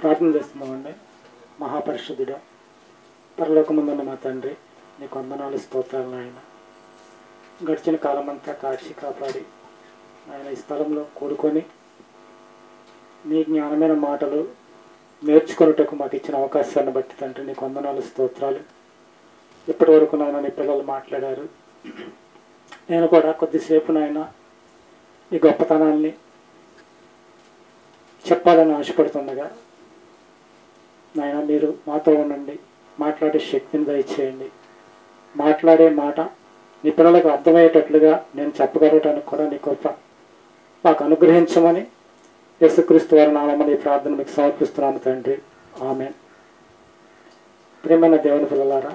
ప్రార్థన చేస్తున్నామండి మహాపరిశుద్ధుడా పరలోకముందున్న మా తండ్రి నీకు వందనాలు స్తోత్రాలు నాయన గడిచిన కాలమంతా కాచి కాపాడి ఆయన ఈ స్థలంలో కూడుకొని మీ జ్ఞానమైన మాటలు నేర్చుకొనుటకు మాకు ఇచ్చిన అవకాశాన్ని బట్టి తండ్రి నీకు వందనాలు స్తోత్రాలు ఇప్పటి వరకు నాయన నీ పిల్లలు మాట్లాడారు నేను కూడా కొద్దిసేపు నాయన ఈ గొప్పతనాన్ని చెప్పాలని ఆశపడుతుండగా నాయన మీరు మాతో ఉండండి మాట్లాడే శక్తిని దయచేయండి మాట్లాడే మాట నీ పిల్లలకు అర్థమయ్యేటట్లుగా నేను చెప్పగలగటానికి కూడా నీ కృప మాకు అనుగ్రహించమని యేసుక్రీస్తు వారి నామని ఈ ప్రార్థన మీకు సమర్పిస్తున్నాను తండ్రి ఆమె ప్రియమైన దేవుని పిల్లలారా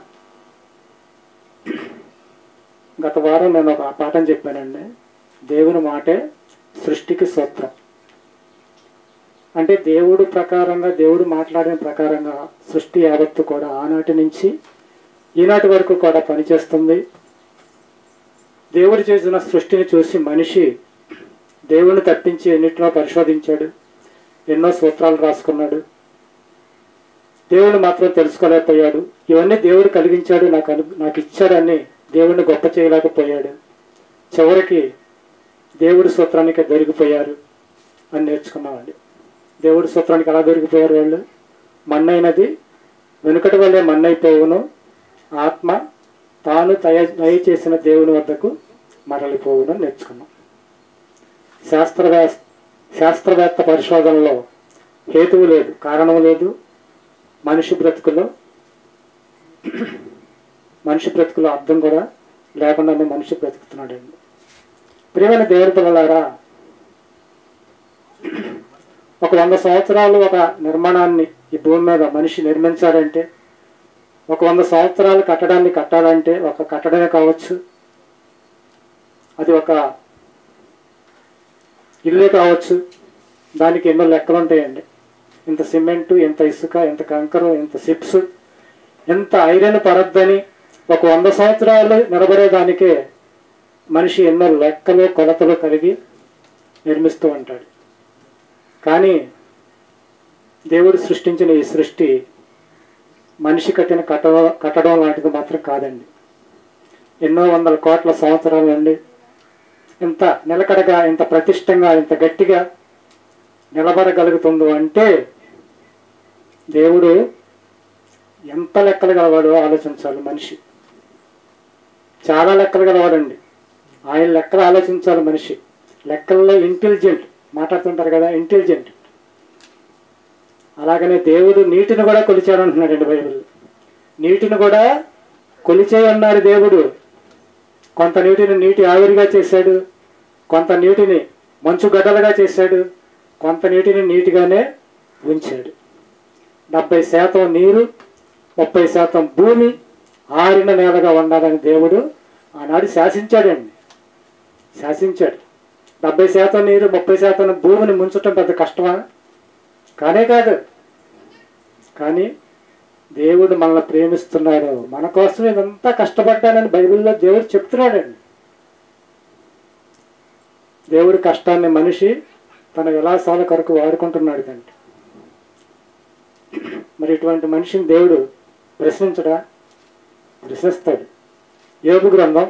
గత వారం నేను ఒక పాఠం చెప్పానండి దేవుని మాటే సృష్టికి సూత్రం అంటే దేవుడు ప్రకారంగా దేవుడు మాట్లాడిన ప్రకారంగా సృష్టి యావత్తు కూడా ఆనాటి నుంచి ఈనాటి వరకు కూడా పనిచేస్తుంది దేవుడు చేసిన సృష్టిని చూసి మనిషి దేవుడిని తప్పించి ఎన్నిటిలో పరిశోధించాడు ఎన్నో సూత్రాలు రాసుకున్నాడు దేవుడు మాత్రం తెలుసుకోలేకపోయాడు ఇవన్నీ దేవుడు కలిగించాడు నాకు అను నాకు ఇచ్చాడని దేవుడిని గొప్ప చేయలేకపోయాడు చివరికి దేవుడి సూత్రానికి దొరికిపోయారు అని నేర్చుకున్నామండి దేవుడి సూత్రానికి ఎలా దొరికిపోయారు వాళ్ళు మన్నైనది వెనుకటి వల్లే మన్నైపోవును ఆత్మ తాను తయ దయ చేసిన దేవుని వద్దకు మరలిపోవును అని నేర్చుకున్నాం శాస్త్రవే శాస్త్రవేత్త పరిశోధనలో హేతువు లేదు కారణం లేదు మనిషి బ్రతుకులో మనిషి బ్రతుకులో అర్థం కూడా లేకుండానే మనిషి బ్రతుకుతున్నాడండి ప్రియమైన దేవుని పిల్లలారా ఒక వంద సంవత్సరాలు ఒక నిర్మాణాన్ని ఈ భూమి మీద మనిషి నిర్మించాలంటే ఒక వంద సంవత్సరాలు కట్టడాన్ని కట్టాలంటే ఒక కట్టడమే కావచ్చు అది ఒక ఇల్లే కావచ్చు దానికి ఎన్నో లెక్కలు ఉంటాయండి ఇంత సిమెంటు ఇంత ఇసుక ఇంత కంకరు ఇంత సిప్స్ ఎంత ఐరన్ పరద్దని ఒక వంద సంవత్సరాలు నిలబడేదానికే మనిషి ఎన్నో లెక్కలు కొలతలు కలిగి నిర్మిస్తూ ఉంటాడు కానీ దేవుడు సృష్టించిన ఈ సృష్టి మనిషి కట్టిన కట్ట కట్టడం లాంటిది మాత్రం కాదండి ఎన్నో వందల కోట్ల సంవత్సరాల నుండి ఇంత నిలకడగా ఇంత ప్రతిష్టంగా ఇంత గట్టిగా నిలబడగలుగుతుందో అంటే దేవుడు ఎంత లెక్కలు గలవాడో ఆలోచించాలి మనిషి చాలా లెక్కలు గలవాడండి ఆయన లెక్కలు ఆలోచించాలి మనిషి లెక్కల్లో ఇంటెలిజెంట్ మాట్లాడుతుంటారు కదా ఇంటెలిజెంట్ అలాగనే దేవుడు నీటిని కూడా కొలిచాడు అంటున్నాడండి బైబిల్ నీటిని కూడా కొలిచే అన్నాడు దేవుడు కొంత నీటిని నీటి ఆవిరిగా చేశాడు కొంత నీటిని మంచు గడ్డలుగా చేశాడు కొంత నీటిని నీటిగానే ఉంచాడు డెబ్బై శాతం నీరు ముప్పై శాతం భూమి ఆరిన నేలగా ఉండాలని దేవుడు ఆనాడు శాసించాడండి శాసించాడు డెబ్బై శాతం నీరు ముప్పై శాతం భూమిని ముంచటం పెద్ద కష్టమా కానే కాదు కానీ దేవుడు మనల్ని ప్రేమిస్తున్నాడు మన కోసం ఇదంతా కష్టపడ్డానని బైబిల్లో దేవుడు చెప్తున్నాడండి దేవుడి కష్టాన్ని మనిషి తన విలాసాల కొరకు వాడుకుంటున్నాడు తండ్రి మరి ఇటువంటి మనిషిని దేవుడు ప్రశ్నించడా ప్రశ్నిస్తాడు యోగు గ్రంథం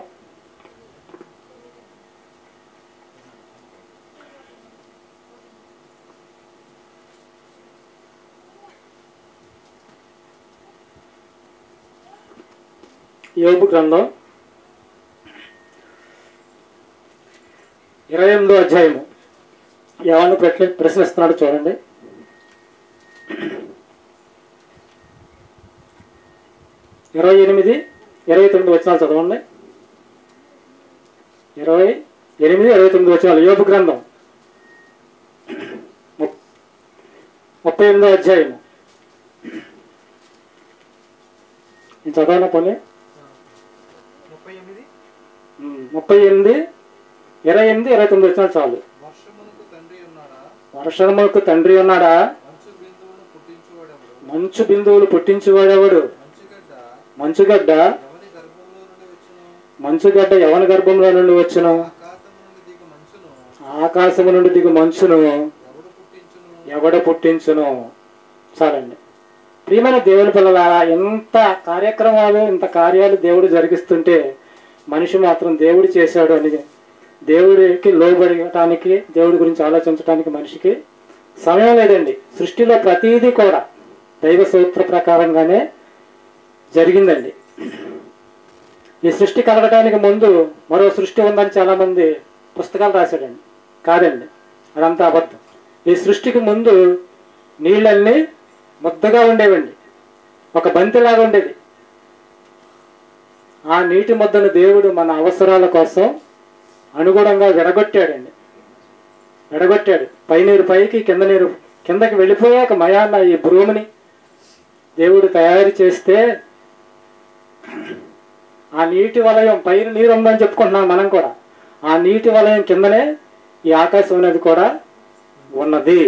యోగు గ్రంథం ఇరవై ఎనిమిదో అధ్యాయము ఎవరిని ప్రశ్న ప్రశ్నిస్తున్నాడు చూడండి ఇరవై ఎనిమిది ఇరవై తొమ్మిది వచనాలు చదవండి ఇరవై ఎనిమిది ఇరవై తొమ్మిది వచనాలు యోగు గ్రంథం ముప్- ముప్పై ఎనిమిదో అధ్యాయము నేను చదవనా పోనీ ముప్పై ఎనిమిది ఉమ్, ముప్పై ఎనిమిది ఇరవై ఎనిమిది ఇరవై తొమ్మిది వచ్చినా చాలు వర్షమునకు తండ్రి ఉన్నాడా వర్షములకు తండ్రి ఉన్నాడా మంచు బిందువును పుట్టించువాడెవడు మంచు బిందువులు పుట్టించువాడెవడు మంచుగడ్డ మంచుగడ్డ ఎవరి గర్భంలో నుండి వచ్చును మంచుగడ్డ ఎవని గర్భంలో నుండి వచ్చును ఆకాశము నుండి దిగు మంచును ఆకాశము నుండి దిగు మంచును ఎవడు పుట్టించును ఎవడ పుట్టించును చాలండి ప్రియమైన దేవుని పిల్లలారా ఎంత కార్యక్రమాలు ఇంత కార్యాలు దేవుడు జరిగిస్తుంటే మనిషి మాత్రం దేవుడు చేశాడు అని దేవుడికి లోబడటానికి దేవుడి గురించి ఆలోచించడానికి మనిషికి సమయం లేదండి సృష్టిలో ప్రతీదీ కూడా దైవ సూత్ర ప్రకారంగానే జరిగిందండి ఈ సృష్టి కలగటానికి ముందు మరో సృష్టి ఉందని చాలామంది పుస్తకాలు రాశాడండి కాదండి అదంతా అబద్ధం ఈ సృష్టికి ముందు నీళ్ళన్నీ ముద్దగా ఉండేవండి ఒక బంతిలాగా ఉండేది ఆ నీటి ముద్దను దేవుడు మన అవసరాల కోసం అనుగుణంగా విడగొట్టాడండి విడగొట్టాడు పై నీరు పైకి కింద నీరు కిందకి వెళ్ళిపోయాక మయాన్న ఈ భూమిని దేవుడు తయారు చేస్తే ఆ నీటి వలయం పైన నీరు ఉందని చెప్పుకుంటున్నాం మనం కూడా ఆ నీటి వలయం కిందనే ఈ ఆకాశం అనేది కూడా ఉన్నది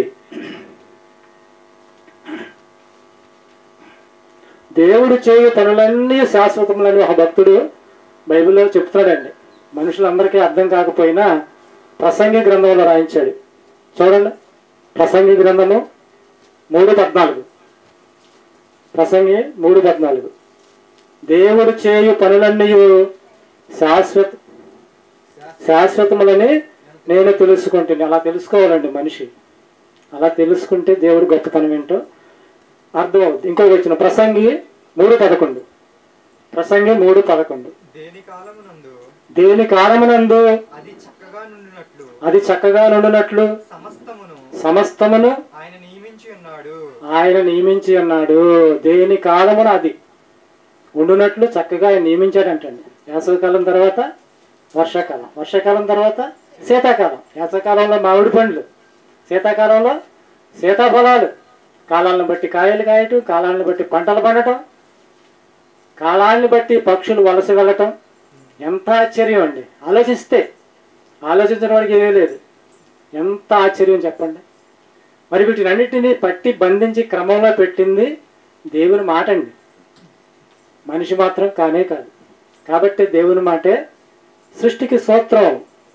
దేవుడు చేయు పనులన్నీ శాశ్వతములని ఒక భక్తుడు బైబిల్లో చెప్తాడండి మనుషులందరికీ అర్థం కాకపోయినా ప్రసంగి గ్రంథంలో రాయించాడు చూడండి ప్రసంగి గ్రంథము మూడు పద్నాలుగు ప్రసంగి మూడు పద్నాలుగు దేవుడు చేయు పనులన్నీ శాశ్వత శాశ్వతములని నేను తెలుసుకుంటుంది అలా తెలుసుకోవాలండి మనిషి అలా తెలుసుకుంటే దేవుడు గొప్పతనం ఏంటో అర్థం అవుతుంది ఇంకొక వచ్చిన ప్రసంగి మూడు పదకొండు ప్రసంగి మూడు పదకొండు దేని కాలమునందు దేని కాలమునందు అది చక్కగా నుండినట్లు అది చక్కగా నుండినట్లు సమస్తమును సమస్తమును ఆయన నియమించి ఉన్నాడు ఆయన నియమించి ఉన్నాడు దేని కాలమున అది ఉండునట్లు చక్కగా ఆయన నియమించాడంటండి వేసవికాలం తర్వాత వర్షాకాలం వర్షాకాలం తర్వాత శీతాకాలం వేసవికాలంలో మామిడి పండ్లు శీతాకాలంలో సీతాఫలాలు కాలాలను బట్టి కాయలు కాయటం కాలాలను బట్టి పంటలు పండటం కాలాన్ని బట్టి పక్షులు వలస వెళ్ళటం ఎంత ఆశ్చర్యం అండి ఆలోచిస్తే ఆలోచించడం వాడికి ఏమీ లేదు ఎంత ఆశ్చర్యం చెప్పండి మరి వీటినన్నిటినీ పట్టి బంధించి క్రమంలో పెట్టింది దేవుని మాట అండి మనిషి మాత్రం కానే కాదు కాబట్టి దేవుని మాటే సృష్టికి సూత్రం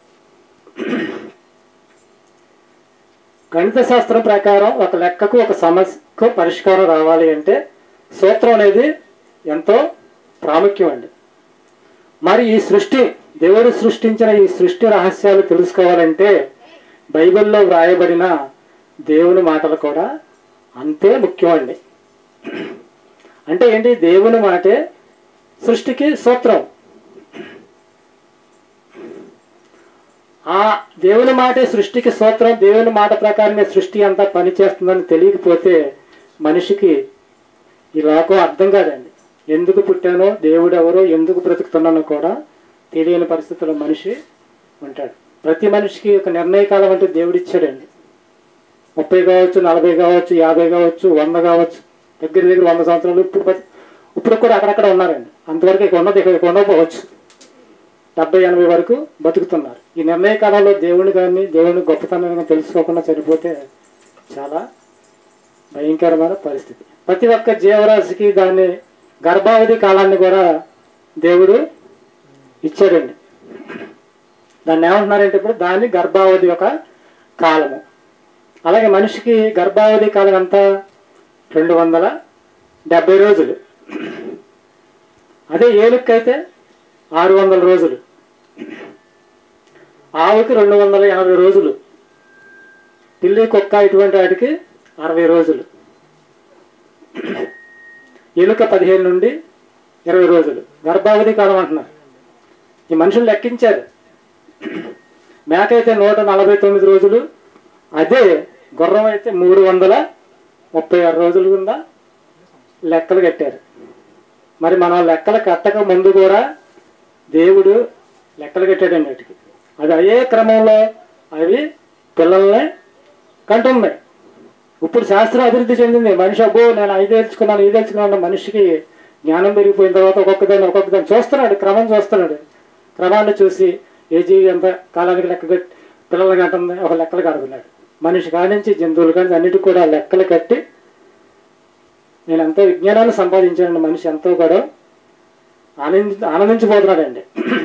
గణిత శాస్త్రం ప్రకారం ఒక లెక్కకు ఒక సమస్యకు పరిష్కారం రావాలి అంటే సూత్రం అనేది ఎంతో ప్రాముఖ్యం అండి మరి ఈ సృష్టి దేవుడు సృష్టించిన ఈ సృష్టి రహస్యాలు తెలుసుకోవాలంటే బైబిల్లో వ్రాయబడిన దేవుని మాటలు కూడా అంతే ముఖ్యం అండి అంటే ఏంటి దేవుని మాటే సృష్టికి సూత్రం ఆ దేవుని మాటే సృష్టికి సూత్రం దేవుని మాట ప్రకారమే సృష్టి అంతా పనిచేస్తుందని తెలియకపోతే మనిషికి ఈ లోకం అర్థం కాదండి ఎందుకు పుట్టానో దేవుడు ఎవరో ఎందుకు బ్రతుకుతున్నానో కూడా తెలియని పరిస్థితుల్లో మనిషి ఉంటాడు ప్రతి మనిషికి ఒక నిర్ణయ కాలం అంటే దేవుడు ఇచ్చాడండి ముప్పై కావచ్చు నలభై కావచ్చు యాభై కావచ్చు వంద కావచ్చు దగ్గర దగ్గర వంద సంవత్సరాలు ఇప్పుడు బతి- ఇప్పుడు కూడా అక్కడక్కడ ఉన్నారండి అంతవరకు ఇక ఉన్నది ఇక ఉండకపోవచ్చు డెబ్బై ఎనభై వరకు బతుకుతున్నారు ఈ నిర్ణయ కాలంలో దేవుని కానీ దేవుని గొప్పతనాన్ని తెలుసుకోకుండా చనిపోతే చాలా భయంకరమైన పరిస్థితి ప్రతి ఒక్క జీవరాశికి దాన్ని గర్భావధి కాలాన్ని కూడా దేవుడు ఇచ్చాడండి దాన్ని ఏమంటున్నారంటే ఇప్పుడు దాన్ని గర్భావధి ఒక కాలము అలాగే మనిషికి గర్భావధి కాలం ఎంత రెండు వందల డెబ్బై రోజులు అదే ఏనుక్కైతే ఆరు వందల రోజులు ఆవుకి రెండు వందల ఎనభై రోజులు పిల్లి కుక్క ఇటువంటి వాటికి అరవై రోజులు ఎలుక పదిహేను నుండి ఇరవై రోజులు గర్భావధి కాలం అంటున్నారు ఈ మనుషులు లెక్కించారు మేక అయితే నూట నలభై తొమ్మిది రోజులు అదే గుర్రం అయితే మూడు వందల ముప్పై ఆరు రోజుల కింద లెక్కలు కట్టారు మరి మనం లెక్కలు కట్టక ముందు కూడా దేవుడు లెక్కలు కట్టాడండి వాటికి అది అయ్యే క్రమంలో అవి పిల్లల్ని కంటున్నాయి ఇప్పుడు శాస్త్రం అభివృద్ధి చెందింది మనిషి అబ్బో నేను ఐదు తెలుసుకున్నాను ఇది తెలుసుకున్నాను మనిషికి జ్ఞానం పెరిగిపోయిన తర్వాత ఒక్కొక్క దాన్ని ఒక్కొక్క దాన్ని చూస్తున్నాడు క్రమం చూస్తున్నాడు క్రమాన్ని చూసి ఏ జీవి ఎంత కాలానికి లెక్క కట్టి పిల్లల్ని కంటుంది ఒక లెక్కలు కడుతున్నాడు మనిషి కానించి జంతువులు కానీ అన్నిటికి కూడా లెక్కలు కట్టి నేను ఎంతో విజ్ఞానాన్ని సంపాదించాను మనిషి ఎంతో కూడా ఆనంది ఆనందించిపోతున్నాడండి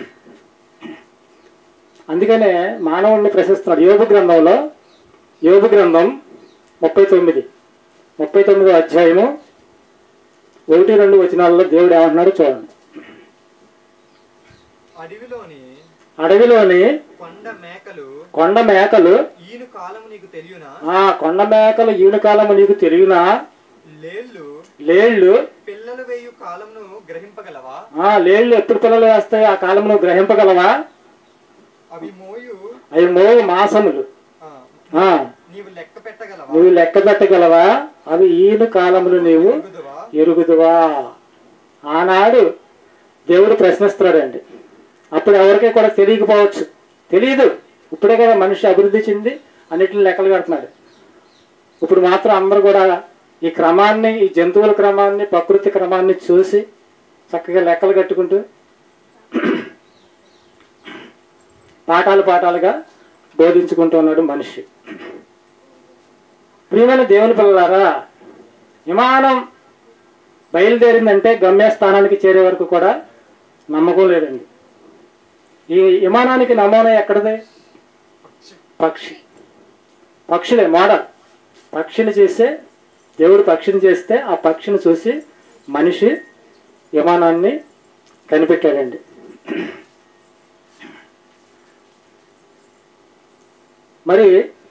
అందుకనే మానవుడిని ప్రశ్నిస్తున్నాడు యోగ గ్రంథంలో యోగ గ్రంథం ముప్పై తొమ్మిది ముప్పై తొమ్మిదో అధ్యాయము ఒకటి రెండు వచనాల్లో దేవుడు ఏమంటున్నాడు చూడండి అడవిలోని అడవిలోని కొండ మేకలు కొండ మేకలు ఈను కాలము నీకు తెలియనా ఆ కొండ మేకలు ఈనుకాలము నీకు తెలియనా లేళ్ళు లేళ్ళు పిల్లలు వేయు కాలమును గ్రహింపగలవా ఆ లేళ్ళు ఎప్పుడు పిల్లలు వేస్తాయి ఆ కాలంలో గ్రహింపగలవా అవి మోయు అవి మోగు మాసములు ఆ, ఆ నీవు లెక్క పెట్టగలవా నువ్వు లెక్క పెట్టగలవా అవి ఈను కాలములు నీవు ఎరుగుదువా? ఎరుగుదువా ఆనాడు దేవుడు ప్రశ్నిస్తున్నాడండి అప్పుడు ఎవరికీ కూడా తెలియకపోవచ్చు తెలియదు ఇప్పుడే కదా మనిషి అభివృద్ధి చెంది అన్నిటిని లెక్కలు కడుతున్నాడు ఇప్పుడు మాత్రం అందరూ కూడా ఈ క్రమాన్ని ఈ జంతువుల క్రమాన్ని ప్రకృతి క్రమాన్ని చూసి చక్కగా లెక్కలు కట్టుకుంటూ పాఠాలు పాఠాలుగా బోధించుకుంటూ ఉన్నాడు మనిషి ప్రియమైన దేవుని పిల్లలారా విమానం బయలుదేరిందంటే గమ్యస్థానానికి చేరే వరకు కూడా నమ్మకం లేదండి ఈ విమానానికి నమూనా ఎక్కడది పక్షి పక్షులే మోడల్ పక్షిని చేస్తే దేవుడు పక్షిని చేస్తే ఆ పక్షిని చూసి మనిషి విమానాన్ని కనిపెట్టాడండి మరి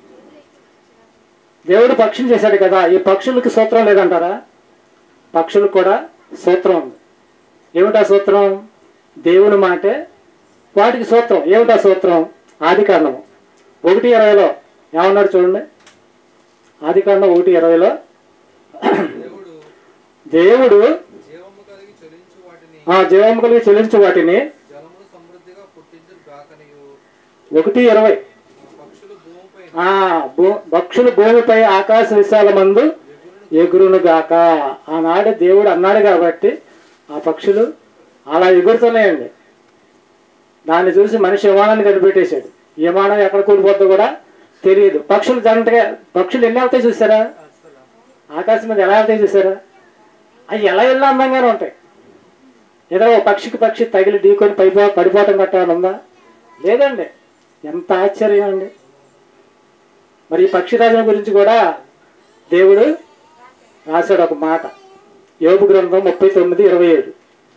దేవుడు పక్షిని చేశాడు కదా ఈ పక్షులకి సూత్రం లేదంటారా పక్షులకు కూడా సూత్రం ఉంది ఏమిటా సూత్రం దేవుని మాటే వాటికి సూత్రం ఏమిటా సూత్రం ఆది కాండము ఒకటి ఇరవైలో ఏమన్నాడు చూడండి ఆది కాండం ఒకటి ఇరవైలో దేవుడు దేవుడు జీవము కలిగి చెలించు వాటిని ఆ జీవము కలిగి చెల్లించు వాటిని జలమును సమృద్ధిగా పుట్టించు గాకనియు ఒకటి ఇరవై ఆ పక్షులు భూమిపై ఆ భూ- పక్షులు భూమిపై ఆకాశ విశాల మందు ఎగురును గాక ఆనాడు దేవుడు అన్నాడు కాబట్టి ఆ పక్షులు అలా ఎగురుతున్నాయండి దాన్ని చూసి మనిషి విమానాన్ని కనిపెట్టేశాడు ఈ విమానం ఎక్కడ కూలిపోద్దో కూడా తెలియదు పక్షులు జంటగా పక్షులు ఎన్ని వెళ్తాయి చూసారా అసలు ఆకాశం మీద ఎలా వెళ్తాయి చూసారా అవి ఎలా వెళ్ళినా అందంగానే ఉంటాయి ఏదో ఓ పక్షికి పక్షి తగిలి ఢీకొని పైపో పడిపోవటం కట్టాలని ఉందా లేదండి ఎంత ఆశ్చర్యం అండి మరి ఈ పక్షిరాజుల గురించి కూడా దేవుడు రాశాడు ఒక మాట యోబు గ్రంథం ముప్పై తొమ్మిది ఇరవై ఏడు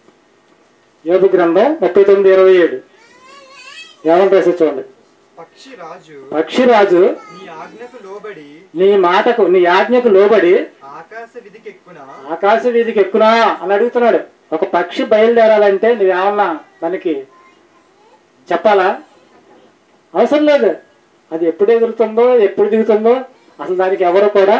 యోబు గ్రంథం ముప్పై తొమ్మిది ఇరవై ఏడు ఏమని రాసి చూడండి పక్షి రాజు పక్షిరాజు నీ ఆజ్ఞకు లోబడి నీ మాటకు నీ ఆజ్ఞకు లోబడి ఆకాశ విధికెక్కున ఆకాశ వీధికి ఎక్కునా అని అడుగుతున్నాడు ఒక పక్షి బయలుదేరాలంటే నువ్వేమన్నా దానికి చెప్పాలా అవసరం లేదు అది ఎప్పుడు ఎగురుతుందో ఎప్పుడు దిగుతుందో అసలు దానికి ఎవరు కూడా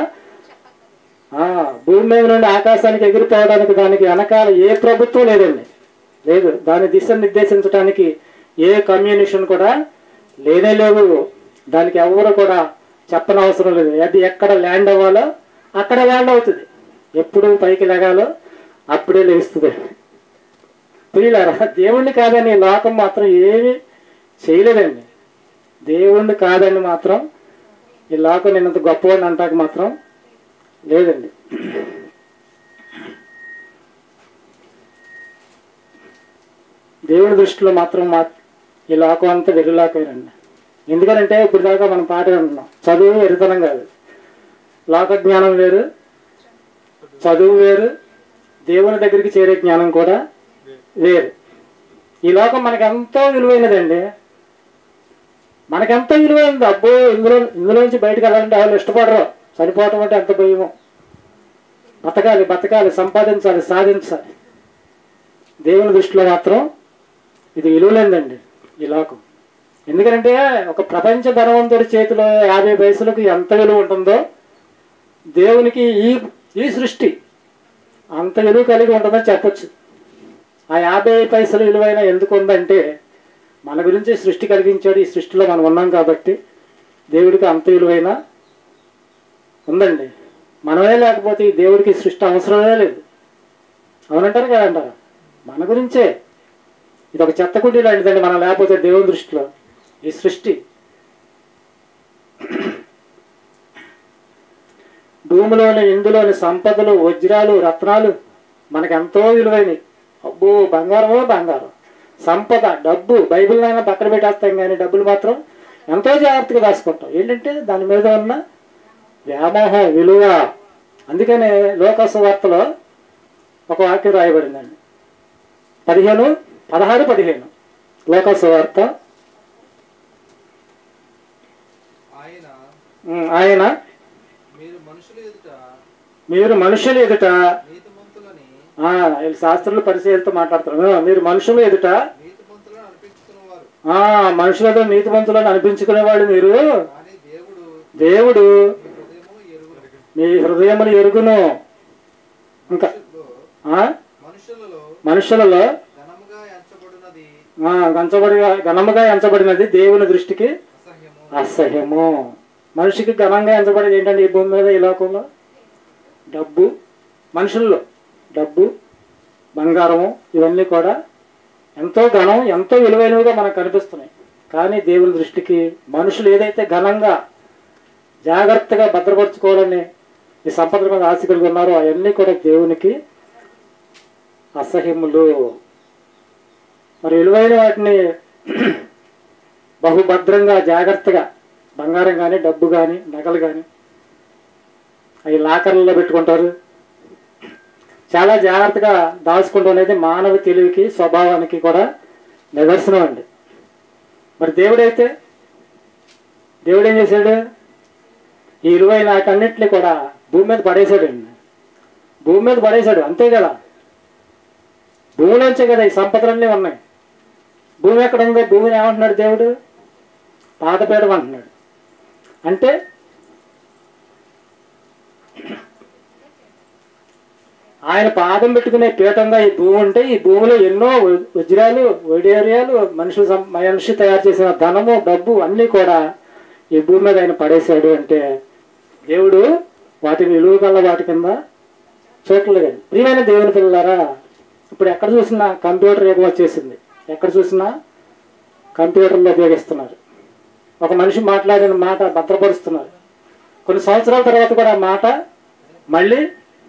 ఆ, భూమి మీద నుండి ఆకాశానికి ఎగిరిపోవడానికి దానికి వెనకాల ఏ ప్రభుత్వం లేదండి లేదు దాని దిశ నిర్దేశించడానికి ఏ కమ్యూనిషన్ కూడా లేనే లేవు దానికి ఎవరు కూడా చెప్పనవసరం లేదు అది ఎక్కడ ల్యాండ్ అవ్వాలో అక్కడ ల్యాండ్ అవుతుంది ఎప్పుడు పైకి లెగాలో అప్పుడే లేస్తుంది ప్రియులారా దేవుణ్ణి కాదని ఈ లోకం మాత్రం ఏమీ చేయలేదండి దేవుణ్ణి కాదని మాత్రం ఈ లోకం నేనంత గొప్పవాడిని అంటాక మాత్రం లేదండి దేవుని దృష్టిలో మాత్రం మా ఈ లోకం అంతా వెర్రిలాకమేనండి ఎందుకనంటే ఇప్పుడు దాకా మనం పాట వింటున్నాం చదువు వెరితనం కాదు లోక జ్ఞానం వేరు చదువు వేరు దేవుని దగ్గరికి చేరే జ్ఞానం కూడా వేరు ఈ లోకం మనకి ఎంతో విలువైనదండి మనకెంతో విలువైనది అబ్బో ఇందులో ఇందులో నుంచి బయటకు వెళ్ళాలంటే వాళ్ళు ఇష్టపడరు చనిపోవటం అంటే ఎంత భయమో బతకాలి బతకాలి సంపాదించాలి సాధించాలి దేవుని దృష్టిలో మాత్రం ఇది విలువలేదండి ఈ లోకం ఎందుకంటే ఒక ప్రపంచ ధనవంతుడి చేతిలో యాభై పైసలకు ఎంత విలువ ఉంటుందో దేవునికి ఈ ఈ సృష్టి అంత విలువ కలిగి ఉంటుందని చెప్పొచ్చు ఆ యాభై పైసలు విలువైన ఎందుకు ఉందంటే మన గురించి సృష్టి కలిగించాడు ఈ సృష్టిలో మనం ఉన్నాం కాబట్టి దేవుడికి అంత విలువైన ఉందండి మనమే లేకపోతే ఈ దేవుడికి సృష్టి అవసరమే లేదు అవునంటారు కదంటారా మన గురించే ఇది ఒక చెత్త కుడ్డి లాంటిదండి మనం లేకపోతే దేవుని దృష్టిలో ఈ సృష్టి భూమిలోని ఇందులోని సంపదలు వజ్రాలు రత్నాలు మనకు ఎంతో విలువైనవి అబ్బో బంగారమో బంగారం సంపద డబ్బు బైబిల్ అయినా పక్కన పెట్టేస్తాం కానీ డబ్బులు మాత్రం ఎంతో జాగ్రత్తగా దాచుకుంటాం ఏంటంటే దాని మీద ఉన్న వ్యామోహం విలువ అందుకనే లోకస్ వార్తలో ఒక వాక్యం రాయబడిందండి పదిహేను పదహారు పదిహేను లోకస్ వార్త ఆయన ఉమ్, ఆయన మీరు మనుషుల ఎదుట మీరు మనుషుల ఎదుట నీతిమంతులని ఆ, వీళ్ళు శాస్త్రులు పరిచయాలతో మాట్లాడుతున్నారు ఆ, మీరు మనుషుల ఎదుట నీతిమంతులను అనిపించుకున్నవారు ఆ మనుషులతో నీతిమంతులను అనిపించుకునేవాడు మీరు కానీ దేవుడు దేవుడు మీ హృదయము ఎరుగు మీ హృదయములు ఎరుగును ఇంకా మనుషుల్లో ఆ, మనుషులలో మనుషులలో ఘనముగా ఎంచబడినది ఆ, గంచబడి ఘనముగా ఎంచబడినది దేవుని దృష్టికి అసహ్యము అసహ్యము మనిషికి ఘనంగా ఎంచబడేది ఏంటంటే ఈ భూమి మీద ఈ లోకంలో డబ్బు మనుషుల్లో డబ్బు బంగారము ఇవన్నీ కూడా ఎంతో ఘనం ఎంతో విలువైనవిగా మనకు కనిపిస్తున్నాయి కానీ దేవుని దృష్టికి మనుషులు ఏదైతే ఘనంగా జాగ్రత్తగా భద్రపరచుకోవాలని ఈ సంపదల మీద ఆశ కలిగి ఉన్నారో అవన్నీ కూడా దేవునికి అసహ్యములు మరి విలువైన వాటిని బహుభద్రంగా జాగ్రత్తగా బంగారం కానీ డబ్బు కానీ నగలు కానీ అవి లాకర్లలో పెట్టుకుంటారు చాలా జాగ్రత్తగా దాచుకుంటూ అనేది మానవ తెలివికి స్వభావానికి కూడా నిదర్శనం అండి మరి దేవుడైతే దేవుడు ఏం చేశాడు ఈ ఇరువై నాకన్నింటినీ కూడా భూమి మీద పడేశాడండి భూమి మీద పడేశాడు అంతే కదా భూమిలోంచే కదా ఈ సంపదలన్నీ ఉన్నాయి భూమి ఎక్కడ ఉంది భూమిని ఏమంటున్నాడు దేవుడు పాదపీఠం అంటున్నాడు అంటే ఆయన పాదం పెట్టుకునే పీఠంగా ఈ భూమి ఉంటే ఈ భూమిలో ఎన్నో వ- వజ్రాలు వైడేరియాలు మనుషులు సం- మనిషి తయారు చేసిన ధనము డబ్బు అన్నీ కూడా ఈ భూమి మీద ఆయన పడేశాడు అంటే దేవుడు వాటిని విలువ గల వాటి కింద చూడలేదు ప్రియమైన దేవుని పిల్లలారా ఇప్పుడు ఎక్కడ చూసినా కంప్యూటర్ యుగం వచ్చేసింది ఎక్కడ చూసినా కంప్యూటర్లో ఉపయోగిస్తున్నారు ఒక మనిషి మాట్లాడిన మాట భద్రపరుస్తున్నారు కొన్ని సంవత్సరాల తర్వాత కూడా ఆ మాట మళ్ళీ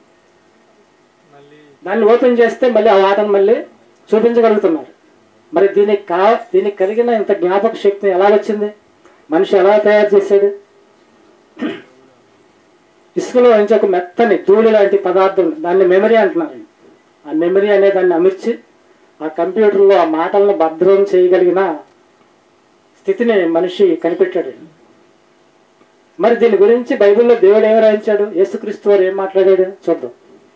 దాన్ని ఓపెన్ చేస్తే మళ్ళీ ఆ మాటను మళ్ళీ చూపించగలుగుతున్నారు మరి దీనికి కా దీనికి కలిగిన ఇంత జ్ఞాపక శక్తి ఎలా వచ్చింది మనిషి ఎలా తయారు చేశాడు ఇసుకలో నుంచి ఒక మెత్తని ధూళి లాంటి పదార్థం దాన్ని మెమరీ అంటున్నారు ఆ మెమరీ అనే దాన్ని అమర్చి ఆ కంప్యూటర్లో ఆ మాటలను భద్రం చేయగలిగిన స్థితిని మనిషి కనిపెట్టాడు మరి దీని గురించి బైబిల్లో దేవుడు ఏమి రాయించాడు యేసుక్రీస్తు వారు ఏం మాట్లాడాడు చూద్దాం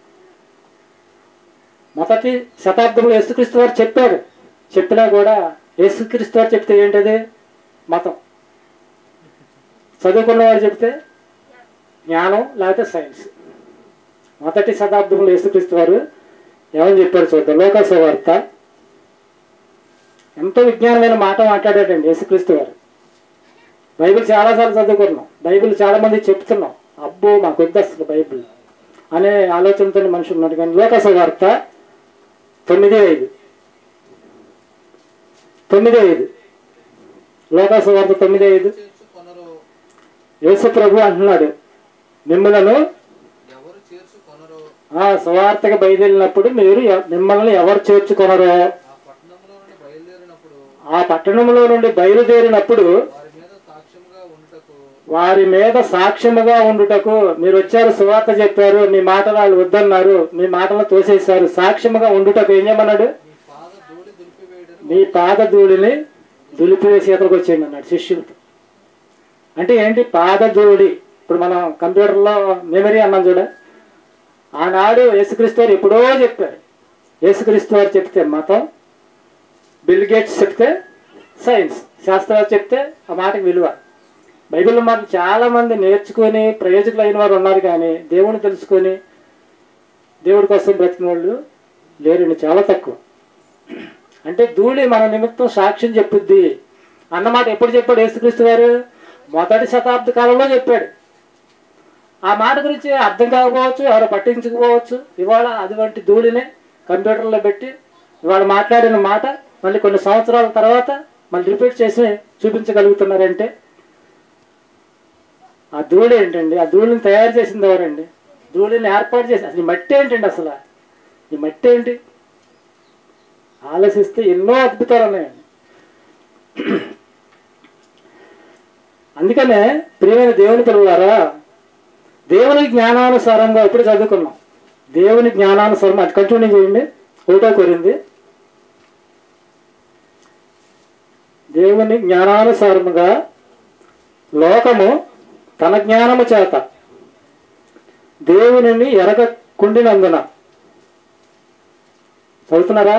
మొదటి శతాబ్దంలో యేసుక్రీస్తు వారు చెప్పారు చెప్పినా కూడా యేసుక్రీస్తు వారు చెప్తే ఏంటది మతం చదువుకున్నవాడు చెప్తే జ్ఞానం లేకపోతే సైన్స్ మొదటి శతాబ్దంలో యేసుక్రీస్తు వారు ఏమని చెప్పారు చూద్దాం లోకాస వార్త ఎంతో విజ్ఞానమైన మాట మాట్లాడాడండి యేసుక్రీస్తు గారు బైబిల్ చాలాసార్లు చదువుకున్నాం బైబిల్ చాలా మంది చెప్తున్నాం అబ్బో మాకు వద్దు అసలు బైబిల్ అనే ఆలోచనతో మనిషి ఉన్నాడు కానీ లోకస వార్త తొమ్మిది ఐదు తొమ్మిది ఐదు లోకస వార్త తొమ్మిది ఐదు చేర్చుకొనరో యేసు ప్రభు అంటున్నాడు మిమ్మలను ఎవరు చేర్చుకొనరో ఆ సువార్తకు బయలుదేరినప్పుడు మీరు ఎవ- మిమ్మల్ని ఎవరు చేర్చుకొనరో ఆ పట్టణంలో నుండి బయలుదేరినప్పుడు ఆ పట్టణంలో నుండి బయలుదేరినప్పుడు వారి మీద సాక్ష్యంగా ఉండుటకు వారి మీద సాక్ష్యముగా ఉండుటకు మీరు వచ్చారు సువార్త చెప్పారు మీ మాటలు వాళ్ళు వద్దన్నారు మీ మాటలు తోసేశారు సాక్ష్యముగా ఉండుటకు ఏం చేయమన్నాడు మీ పాద ధూళి దులిపివేయడను మీ పాద ధూళిని దులిపివేసి ఇతరకు వచ్చేయండి అన్నాడు శిష్యులతో అంటే ఏంటి పాద ధూళి ఇప్పుడు మనం కంప్యూటర్లో మెమరీ అన్నాం చూడ ఆనాడు యేసుక్రీస్తు వారు ఎప్పుడో చెప్పారు యేసుక్రీస్తు వారు చెప్తే మతం బిల్ గేట్స్ చెప్తే సైన్స్ శాస్త్రాలు చెప్తే ఆ మాటకి విలువ బైబిల్ మాట చాలా మంది నేర్చుకొని ప్రయోజకులు అయిన వారు ఉన్నారు కానీ దేవుని తెలుసుకొని దేవుడి కోసం బ్రతికిన వాళ్ళు లేరండి చాలా తక్కువ అంటే ధూళి మన నిమిత్తం సాక్ష్యం చెప్పుద్ది అన్నమాట ఎప్పుడు చెప్పాడు యేసుక్రీస్తు గారు మొదటి శతాబ్ద కాలంలో చెప్పాడు ఆ మాట గురించి అర్థం కాకపోవచ్చు ఎవరు పట్టించుకోవచ్చు ఇవాళ అటువంటి ధూళిని కంప్యూటర్లో పెట్టి ఇవాళ మాట్లాడిన మాట మళ్ళీ కొన్ని సంవత్సరాల తర్వాత మళ్ళీ రిపీట్ చేసి చూపించగలుగుతున్నారంటే ఆ ధూళి ఏంటండి ఆ ధూళిని తయారు చేసింది ఎవరండి ధూళిని ఏర్పాటు చేసి అసలు ఈ మట్టి ఏంటండి అసలు ఈ మట్టి ఏంటి ఆలోచిస్తే ఎన్నో అద్భుతాలు ఉన్నాయండి అందుకనే ప్రియమైన దేవుని పిల్లలారా దేవుని జ్ఞానానుసారంగా ఇప్పుడు చదువుకున్నాం దేవుని జ్ఞానానుసారం అది కంటిన్యూ చేయండి ఒకటో కోరింది దేవుని జ్ఞానానుసారముగా లోకము తన జ్ఞానము చేత దేవునిని ఎరగకుండినందున చదువుతున్నారా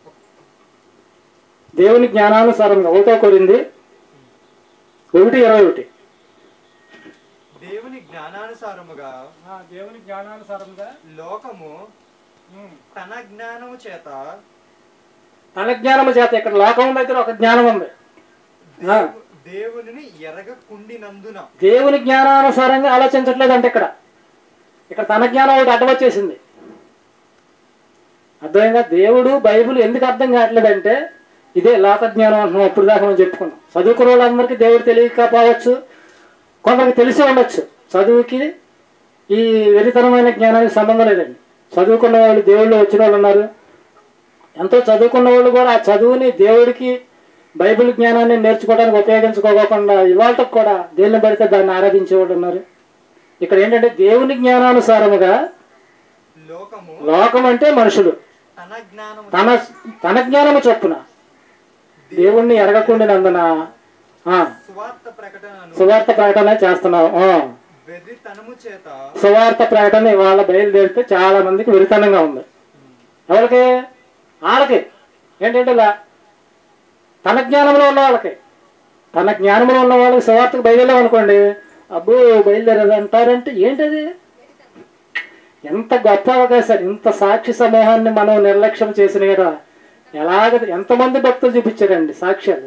దేవుని జ్ఞానానుసారంగా ఒకటో కోరింది ఒకటి ఇరవై ఒకటి దేవుని జ్ఞానానుసారముగా దేవుని జ్ఞానానుసారంగా లోకము తన జ్ఞానము చేత తన జ్ఞానము చేత ఇక్కడ లోకం దగ్గర ఒక జ్ఞానం ఉంది ఆ, దేవు- దేవునిని ఎరగకుండినందున దేవుని జ్ఞానానుసారంగా ఆలోచించట్లేదు అంటే ఇక్కడ ఇక్కడ తన జ్ఞానం ఒకటి అడ్డం వచ్చేసింది అర్థమైందా దేవుడు బైబిల్ ఎందుకు అర్థం కావట్లేదంటే ఇదే లోక జ్ఞానం అంటున్నాం అప్పుడు దాకా మనం చెప్పుకున్నాం చదువుకున్న వాళ్ళందరికీ దేవుడు తెలియకపోవచ్చు కొందరికి తెలిసి ఉండొచ్చు చదువుకి ఈ వెరితనమైన జ్ఞానానికి సంబంధం లేదండి చదువుకున్న వాళ్ళు దేవుళ్ళు వచ్చిన వాళ్ళు ఉన్నారు ఎంతో చదువుకున్న వాళ్ళు కూడా ఆ చదువుని దేవుడికి బైబిల్ జ్ఞానాన్ని నేర్చుకోవడానికి ఉపయోగించుకోకుండా ఇవాళకు కూడా దేన్ని పడితే దాన్ని ఆరాధించేవాళ్ళు ఉన్నారు ఇక్కడ ఏంటంటే దేవుని జ్ఞానానుసారముగా లోకము లోకం అంటే మనుషులు తన జ్ఞానము తన తన జ్ఞానము చొప్పున దేవుణ్ణి ఎరగకుండినందున ఆ, సువార్త ప్రకటనను సువార్త ప్రకటన చేస్తున్నావు ఆ, వెర్రితనము చేత సువార్త ప్రకటన ఇవాళ బయలుదేరితే చాలా మందికి విరితనంగా ఉంది ఎవరికి వాళ్ళకి ఏంటంటే ఇలా తన జ్ఞానంలో ఉన్న వాళ్ళకి తన జ్ఞానంలో ఉన్న వాళ్ళకి సువార్తకు బయలుదేరాం అనుకోండి అబ్బో బయలుదేరారు అంటారంటే ఏంటది ఎంత గొప్ప అవకాశాలు ఇంత సాక్షి సమూహాన్ని మనం నిర్లక్ష్యం చేసిన కదా ఎలాగ ఎంతమంది భక్తులు చూపించారండి సాక్ష్యాలు